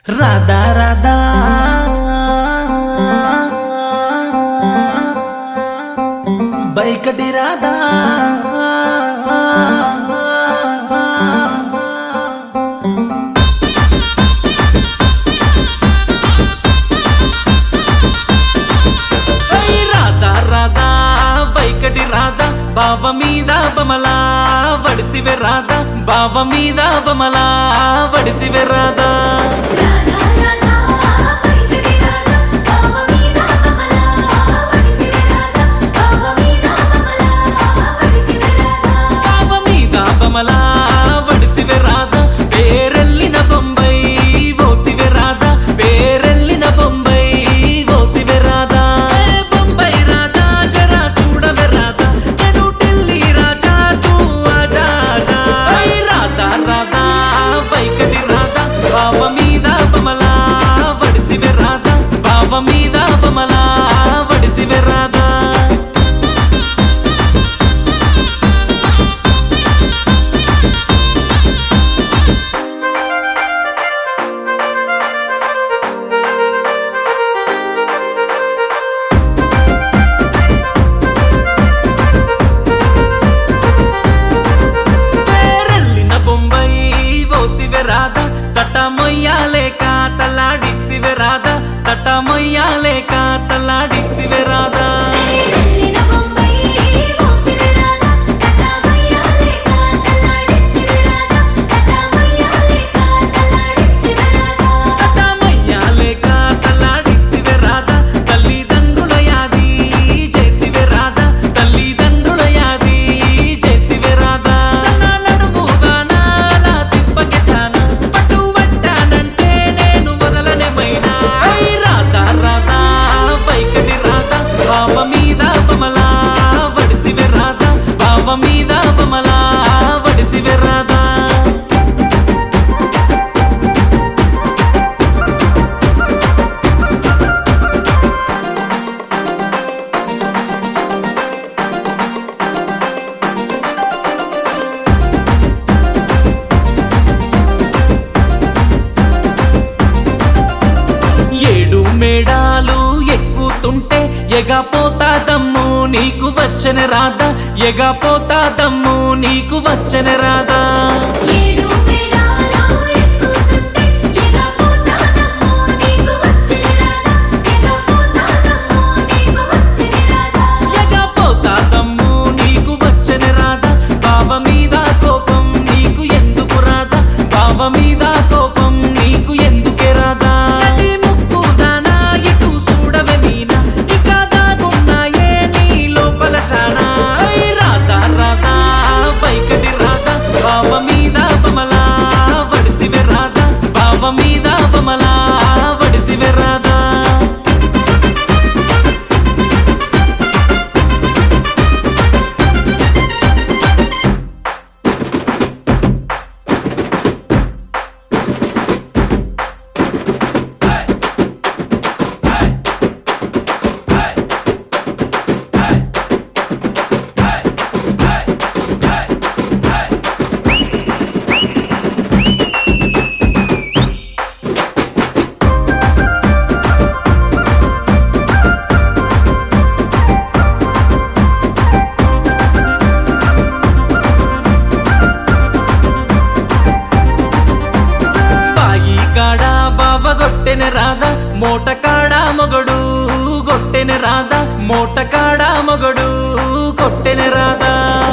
రాధా రాధా బైకటి రాధా ఐ రాధా రాధా బైకటి రాధా బావ మీద బమలా వడితివే రాధా బావ మీద బమలా వడితివే రాధా రాధా రాధా బైకటి రాధా బావ మీద కమలా వడితివే రాధా బావ మీద కమలా వడితివే రాధా బావ మీద బమలా వడితివే రాధా పేరెల్లిన బొంబై ఓతివే రాధా పేరెల్లిన బొంబై ఓతివే రాధా ఏ బొంబై రాధా జరా చూడవే రాధా నేను ఢిల్లీ రాజా తూ ఆజా ఆజా ఐ రాధా రాధా బైకటి రాధా బావ మీద బమలా వడితివే రాధా బావ మీద బమలా వడితివే రాధా పేరెల్లిన బొంబై ఓతివే రాధా తట మొయ్యాలేక తల్లాడిత్తివే రాధా తట మొయ్యాలేక తల్లాడిత్తివే రాధా వెళ్ళిన బొంబై ఓతివే రాధా తటమయ్యాలే కాతలాడితివే రాధా తటమయ్యాలే కాతలాడితివే రాధా తట మొయ్యాలేక తల్లాడిత్తివే రాధా తల్లిదండ్రుల యాది చేతివే రాధా తల్లిదండ్రుల యాది చేతివే రాధా సన్న నడుముగానా అలా తిప్పకే జానా పట్టు పట్టానంటే నేను వదలనే మైనా ఐ రాధా రాధా బైకటి రాధా బావ మీద బమలా వడితివే రాధా బావ మీద బమలా వడితివే రాధా ఏడు మేడాలు ఎక్కుతుంటే ఎగపోతా దమ్ము నీకు వచ్చన రాదా ఎగపోతా దమ్ము నీకు వచ్చన రాదా ఏడు మేడాలు ఎక్కుతుంటే ఎగపోతాదమ్మో నీకు వచ్చిన రాధా ఎగపోతాదమ్మో నీకు వచ్చిన రాధా ఎగపోతా దమ్ము నీకు వచ్చన రాదా బావ మీద కోపం నీకు ఎందుకు రాదా బావ మీద కోపం నీకు ఎందుకే రాదా నడి ముక్కు దానా ఇటు చూడవే మీనా ఇక దాగున్నాయే నీ లోపల శానా ఐ రాధా రాధా బైకటి రాధా బావ మీద బమలా వడితివే రాధా బావ మీద బమలా వడితివే రాధా బాయి కాడ బావ గొట్టెన రాధా మోట కాడ మొగడు గొట్టెన రాధా మోట కాడ మొగడు కొట్టెన రాధా